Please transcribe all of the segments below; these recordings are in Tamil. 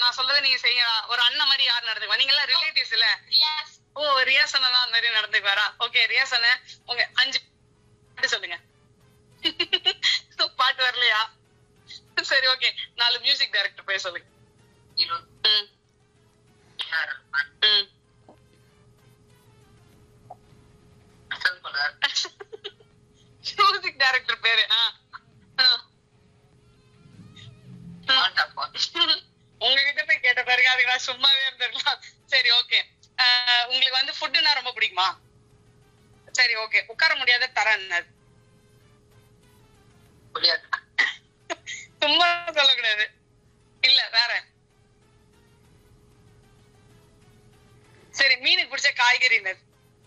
நான் சொல்றதை நீங்க செய்யலாம் ஒரு அண்ணன் மாதிரி யார் நடந்துக்குவா நீங்க எல்லாம் ரிலேட்டிவ்ஸ் இல்ல ரியாஸ் ஓ ரியாஸ் அண்ணா தான் அந்த மாதிரி நடந்துக்குவாரா ஓகே ரியாஸ் அண்ணன் உங்க அஞ்சு பாட்டு சொல்லுங்க பாட்டு வரலையா சரி ஓகே நாலு மியூசிக் டைரக்டர் பேர் சொல்லுங்க ஹீரோ ம், ம். அசல் பலர் மியூசிக் டைரக்டர் பேரு ஆ, ஆ. ஆண்டாப்பா உங்ககிட்ட போய் கேட்ட பிறகு அதுக்கு நான் சும்மாவே இருந்திருக்கலாம் சரி ஓகே உங்களுக்கு வந்து ஃபுட்டுனா ரொம்ப பிடிக்குமா சரி ஓகே உட்கார முடியாத தரம் என்னது முடியாது சும்மா சொல்லக்கூடாது இல்ல வேற சரி மீனுக்கு பிடிச்ச காய்கறி என்னது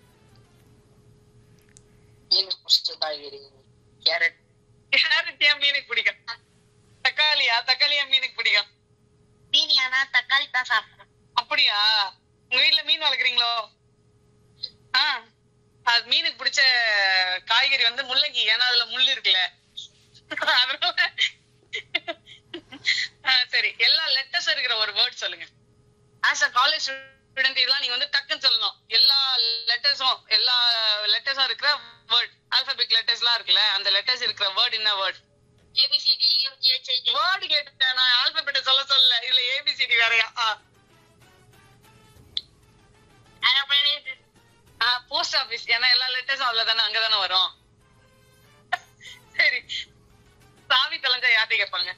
மீன் பிடிச்ச காய்கறி கேரட் கேரட் ஏன் மீனுக்கு பிடிக்கும் தக்காளியா தக்காளியா மீனுக்கு பிடிக்கும் மீனியானா தக்காளி தான் சாப்பிடுறேன் அப்படியா உங்க வீட்ல மீன் வளர்க்குறீங்களோ ஆ அது மீனுக்கு பிடிச்ச காய்கறி வந்து முள்ளங்கி ஏன்னா அதுல முள் இருக்குல்ல அதனால ஆ, சரி எல்லா லெட்டர்ஸ் இருக்கிற ஒரு வேர்ட் சொல்லுங்க ஆஸ் அ காலேஜ் ஸ்டூடெண்ட் இதெல்லாம் நீங்க வந்து டக்குன்னு சொல்லணும் எல்லா லெட்டர்ஸும் எல்லா லெட்டர்ஸும் இருக்கிற வேர்ட் ஆல்பபிக் லெட்டர்ஸ் எல்லாம் இருக்குல்ல அந்த லெட்டர்ஸ் இருக்கிற வேர்ட் என்ன வேர்ட் ஏபிசிடி யூஜிஹெச்ஐடி வேர்டு கேட்டேன் நான் ஆல்பபெட் சொல்ல சொல்லல இதுல ஏபிசிடி வேறயா ஆ போஸ்ட் ஆபீஸ் ஏன்னா எல்லா லெட்டர்ஸும் அதுல தானே அங்கதானே வரும் சரி சாவி தொலைஞ்சா யார்கிட்ட கேட்பாங்க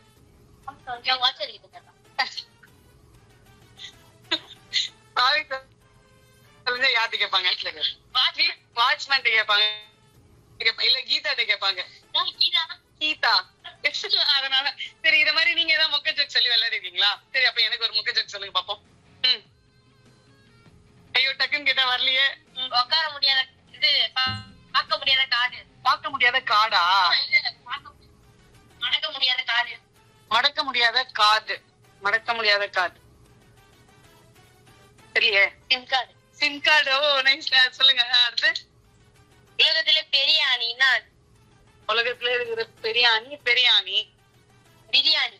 சாவி தொலைஞ்சா யார்கிட்ட கேட்பாங்க வாட்ச்மேன் கேட்பாங்க கேட்பா- இல்ல கீதாட்ட கேட்பாங்க கீதா அதனால சரி இத மாதிரி நீங்க ஏதாவது மொக்க ஜோக் சொல்லி விளையாடுறீங்களா சரி அப்ப எனக்கு ஒரு மொக்க ஜோக் சொல்லுங்க பாப்போம் ம். ஐயோ டக்குன்னு கேட்டா வரலையே ம். உட்கார முடியாத இது பா- பார்க்க முடியாத காடு பார்க்க முடியாத காடா இல்ல, இல்ல, பார்க்க முடியாது. மடக்க முடியாத காடு மடக்க முடியாத காது மடக்க முடியாத காது தெரியலையே சிம் காடு சிம் கார்டு ஓ நைஸ் சொல்லுங்க ஆ, அடுத்து உலகத்துல பெரிய அணின்னா உலகத்துல இருக்கிற பெரியாணி பெரியாணி பிரியாணி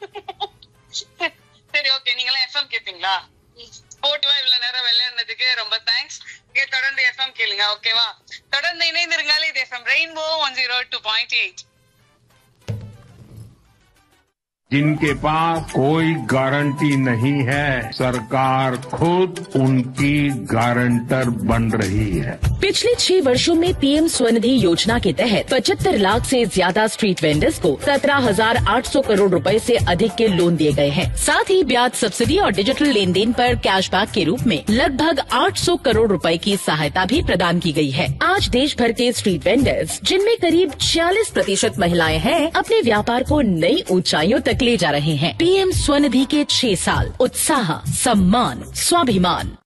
சரி ஓகே நீங்க எல்லாம் எஃப்எம் கேப்பீங்களா ஸ்போர்ட்டிவா இவ்வளவு நேரம் விளையாடுனதுக்கு ரொம்ப தேங்க்ஸ் இங்க தொடர்ந்து எஃப்எம் கேளுங்க ஓகேவா தொடர்ந்து இணைந்திருங்காலே இது FM rainbow one zero two point eight जिनके पास कोई गारंटी नहीं है सरकार खुद उनकी गारंटर बन रही है पिछले छह वर्षों में पीएम स्वनिधि योजना के तहत पचहत्तर लाख से ज्यादा स्ट्रीट वेंडर्स को सत्रह हजार आठ सौ करोड़ रुपए से अधिक के लोन दिए गए हैं साथ ही ब्याज सब्सिडी और डिजिटल लेन देन पर कैशबैक के रूप में लगभग 800 करोड़ रुपए की सहायता भी प्रदान की गई है आज देश भर के स्ट्रीट वेंडर्स जिनमें करीब 46 प्रतिशत महिलाएं हैं अपने व्यापार को नई ऊंचाइयों तक ले जा रहे हैं पीएम स्वनिधि के छह साल उत्साह सम्मान स्वाभिमान